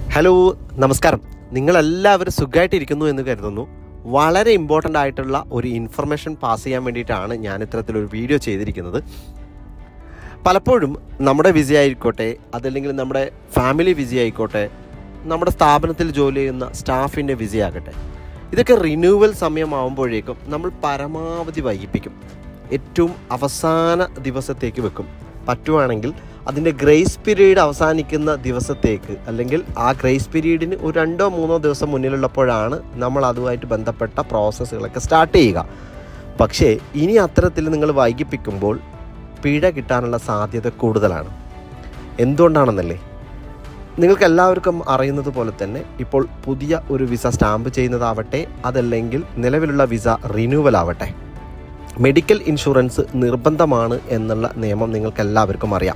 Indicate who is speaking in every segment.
Speaker 1: hello നമസ്കാരം നിങ്ങളെല്ലാവരും സുഖമായിട്ടിരിക്കുന്നു എന്ന് കരുതുന്നു വളരെ ഇമ്പോർട്ടൻ്റ് ആയിട്ടുള്ള ഒരു ഇൻഫർമേഷൻ പാസ് ചെയ്യാൻ വേണ്ടിയിട്ടാണ് ഞാൻ ഇത്തരത്തിലൊരു വീഡിയോ ചെയ്തിരിക്കുന്നത് പലപ്പോഴും നമ്മുടെ വിസ ആയിക്കോട്ടെ അതല്ലെങ്കിൽ നമ്മുടെ ഫാമിലി വിസ ആയിക്കോട്ടെ നമ്മുടെ സ്ഥാപനത്തിൽ ജോലി ചെയ്യുന്ന സ്റ്റാഫിൻ്റെ വിസ ആകട്ടെ ഇതൊക്കെ റിന്യൂവൽ സമയമാകുമ്പോഴേക്കും നമ്മൾ പരമാവധി വൈകിപ്പിക്കും ഏറ്റവും അവസാന ദിവസത്തേക്ക് വെക്കും പറ്റുവാണെങ്കിൽ അതിൻ്റെ ഗ്രേസ് പീരീഡ് അവസാനിക്കുന്ന ദിവസത്തേക്ക് അല്ലെങ്കിൽ ആ ഗ്രേസ് പീരീഡിന് ഒരു രണ്ടോ മൂന്നോ ദിവസം മുന്നിലുള്ളപ്പോഴാണ് നമ്മൾ അതുമായിട്ട് ബന്ധപ്പെട്ട പ്രോസസ്സുകളൊക്കെ സ്റ്റാർട്ട് ചെയ്യുക പക്ഷേ ഇനി അത്തരത്തിൽ നിങ്ങൾ വൈകിപ്പിക്കുമ്പോൾ പിഴ കിട്ടാനുള്ള സാധ്യത കൂടുതലാണ് എന്തുകൊണ്ടാണെന്നല്ലേ നിങ്ങൾക്ക് എല്ലാവർക്കും അറിയുന്നത് പോലെ തന്നെ ഇപ്പോൾ പുതിയ ഒരു വിസ സ്റ്റാമ്പ് ചെയ്യുന്നതാവട്ടെ അതല്ലെങ്കിൽ നിലവിലുള്ള വിസ റിന്യൂവൽ ആവട്ടെ മെഡിക്കൽ ഇൻഷുറൻസ് നിർബന്ധമാണ് എന്നുള്ള നിയമം നിങ്ങൾക്ക് എല്ലാവർക്കും അറിയാം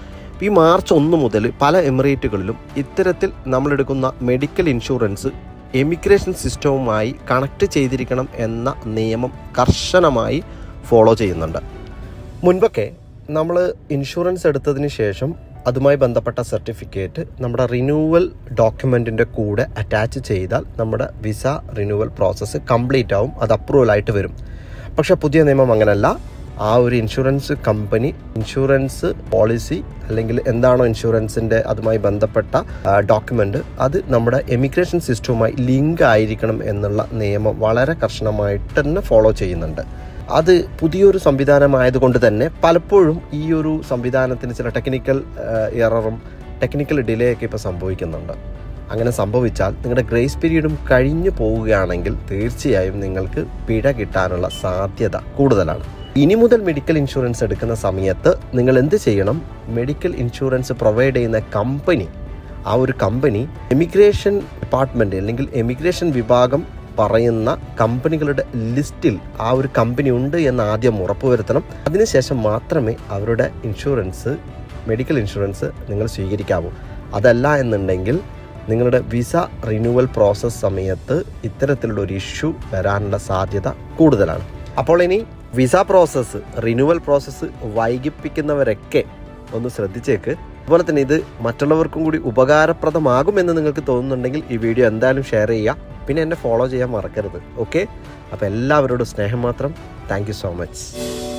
Speaker 1: ഈ മാർച്ച് ഒന്ന് മുതൽ പല എമിറേറ്റുകളിലും ഇത്തരത്തിൽ നമ്മളെടുക്കുന്ന മെഡിക്കൽ ഇൻഷുറൻസ് എമിഗ്രേഷൻ സിസ്റ്റവുമായി കണക്ട് ചെയ്തിരിക്കണം എന്ന നിയമം കർശനമായി ഫോളോ ചെയ്യുന്നുണ്ട് മുൻപൊക്കെ നമ്മൾ ഇൻഷുറൻസ് എടുത്തതിന് ശേഷം അതുമായി ബന്ധപ്പെട്ട സർട്ടിഫിക്കറ്റ് നമ്മുടെ റിന്യൂവൽ ഡോക്യുമെൻറ്റിൻ്റെ കൂടെ അറ്റാച്ച് ചെയ്താൽ നമ്മുടെ വിസ റിന്യൂവൽ പ്രോസസ്സ് കംപ്ലീറ്റ് ആവും അത് അപ്രൂവൽ ആയിട്ട് വരും പക്ഷേ പുതിയ നിയമം അങ്ങനല്ല ആ ഒരു ഇൻഷുറൻസ് കമ്പനി ഇൻഷുറൻസ് പോളിസി അല്ലെങ്കിൽ എന്താണോ ഇൻഷുറൻസിൻ്റെ അതുമായി ബന്ധപ്പെട്ട ഡോക്യുമെൻ്റ് അത് നമ്മുടെ എമിഗ്രേഷൻ സിസ്റ്റവുമായി ലിങ്ക് ആയിരിക്കണം എന്നുള്ള നിയമം വളരെ കർശനമായിട്ട് തന്നെ ഫോളോ ചെയ്യുന്നുണ്ട് അത് പുതിയൊരു സംവിധാനമായതുകൊണ്ട് തന്നെ പലപ്പോഴും ഈ ഒരു സംവിധാനത്തിന് ചില ടെക്നിക്കൽ എററും ടെക്നിക്കൽ ഡിലേ ഒക്കെ ഇപ്പോൾ സംഭവിക്കുന്നുണ്ട് അങ്ങനെ സംഭവിച്ചാൽ നിങ്ങളുടെ ഗ്രേസ് പീരീഡും കഴിഞ്ഞു പോവുകയാണെങ്കിൽ തീർച്ചയായും നിങ്ങൾക്ക് പിഴ കിട്ടാനുള്ള സാധ്യത കൂടുതലാണ് ഇനി മുതൽ മെഡിക്കൽ ഇൻഷുറൻസ് എടുക്കുന്ന സമയത്ത് നിങ്ങൾ എന്ത് ചെയ്യണം മെഡിക്കൽ ഇൻഷുറൻസ് പ്രൊവൈഡ് ചെയ്യുന്ന കമ്പനി ആ ഒരു കമ്പനി എമിഗ്രേഷൻ ഡിപ്പാർട്ട്മെൻറ്റ് അല്ലെങ്കിൽ എമിഗ്രേഷൻ വിഭാഗം പറയുന്ന കമ്പനികളുടെ ലിസ്റ്റിൽ ആ ഒരു കമ്പനി ഉണ്ട് എന്ന് ആദ്യം ഉറപ്പുവരുത്തണം അതിനുശേഷം മാത്രമേ അവരുടെ ഇൻഷുറൻസ് മെഡിക്കൽ ഇൻഷുറൻസ് നിങ്ങൾ സ്വീകരിക്കാവൂ അതല്ല എന്നുണ്ടെങ്കിൽ നിങ്ങളുടെ വിസ റിന്യൂവൽ പ്രോസസ്സ് സമയത്ത് ഇത്തരത്തിലുള്ള ഒരു ഇഷ്യൂ വരാനുള്ള സാധ്യത കൂടുതലാണ് അപ്പോൾ ഇനി വിസ പ്രോസസ്സ് റിന്യൂവൽ പ്രോസസ്സ് വൈകിപ്പിക്കുന്നവരൊക്കെ ഒന്ന് ശ്രദ്ധിച്ചേക്ക് അതുപോലെ തന്നെ ഇത് മറ്റുള്ളവർക്കും കൂടി ഉപകാരപ്രദമാകുമെന്ന് നിങ്ങൾക്ക് തോന്നുന്നുണ്ടെങ്കിൽ ഈ വീഡിയോ എന്തായാലും ഷെയർ ചെയ്യുക പിന്നെ എന്നെ ഫോളോ ചെയ്യാൻ മറക്കരുത് ഓക്കെ അപ്പോൾ എല്ലാവരോടും സ്നേഹം മാത്രം താങ്ക് സോ മച്ച്